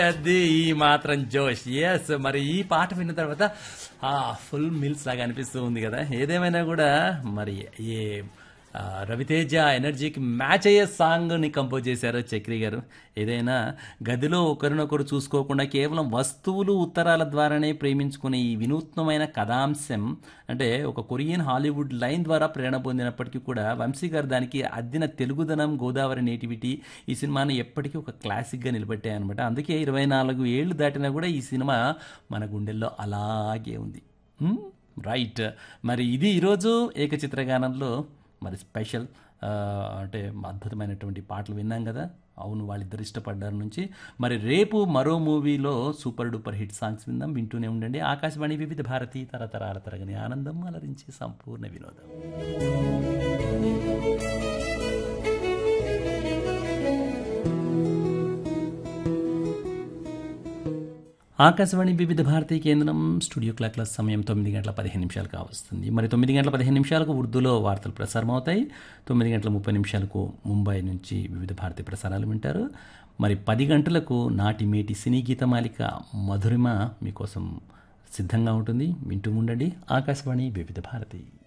అది ఈ మాత్రం జోష్ ఎస్ మరి ఈ పాట విన్న తర్వాత ఆ ఫుల్ మిల్స్ లాగా అనిపిస్తూ ఉంది కదా ఏదేమైనా కూడా మరి ఏ ఆ, రవితేజ ఎనర్జీకి మ్యాచ్ అయ్యే సాంగ్ ని కంపోజ్ చేశారు చక్రి గారు ఏదైనా గదిలో ఒకరినొకరు చూసుకోకుండా కేవలం వస్తువులు ఉత్తరాల ద్వారానే ప్రేమించుకునే ఈ వినూత్నమైన కథాంశం అంటే ఒక కొరియన్ హాలీవుడ్ లైన్ ద్వారా ప్రేరణ పొందినప్పటికీ కూడా వంశీ గారు దానికి అద్దిన తెలుగుదనం గోదావరి నేటివిటీ ఈ సినిమాని ఎప్పటికీ ఒక క్లాసిక్గా నిలబెట్టాయన్నమాట అందుకే ఇరవై నాలుగు ఏళ్ళు దాటినా కూడా ఈ సినిమా మన గుండెల్లో అలాగే ఉంది హ్మ్? రైట్ మరి ఇది ఈరోజు ఏకచిత్రగానంలో మరి స్పెషల్ ఆ, అంటే అద్భుతమైనటువంటి పాటలు విన్నాం కదా అవును వాళ్ళిద్దరు ఇష్టపడ్డారు నుంచి మరి రేపు మరో మూవీలో సూపర్ డూపర్ హిట్ సాంగ్స్ విందాం వింటూనే ఉండండి ఆకాశవాణి వివిధ భారతి తరతరాల తరగని ఆనందం అలరించి సంపూర్ణ వినోదం ఆకాశవాణి వివిధ భారతీ కేంద్రం స్టూడియో క్లాక్ల సమయం తొమ్మిది గంటల పదిహేను నిమిషాలు కావస్తుంది మరి తొమ్మిది గంటల పదిహేను నిమిషాలకు ఉర్దూలో వార్తలు ప్రసారం అవుతాయి తొమ్మిది గంటల ముప్పై నిమిషాలకు ముంబై నుంచి వివిధ భారతీ ప్రసారాలు వింటారు మరి పది గంటలకు నాటి మేటి సినీ గీతమాలిక మధురిమ మీకోసం సిద్ధంగా ఉంటుంది వింటూ ఉండండి ఆకాశవాణి వివిధ భారతి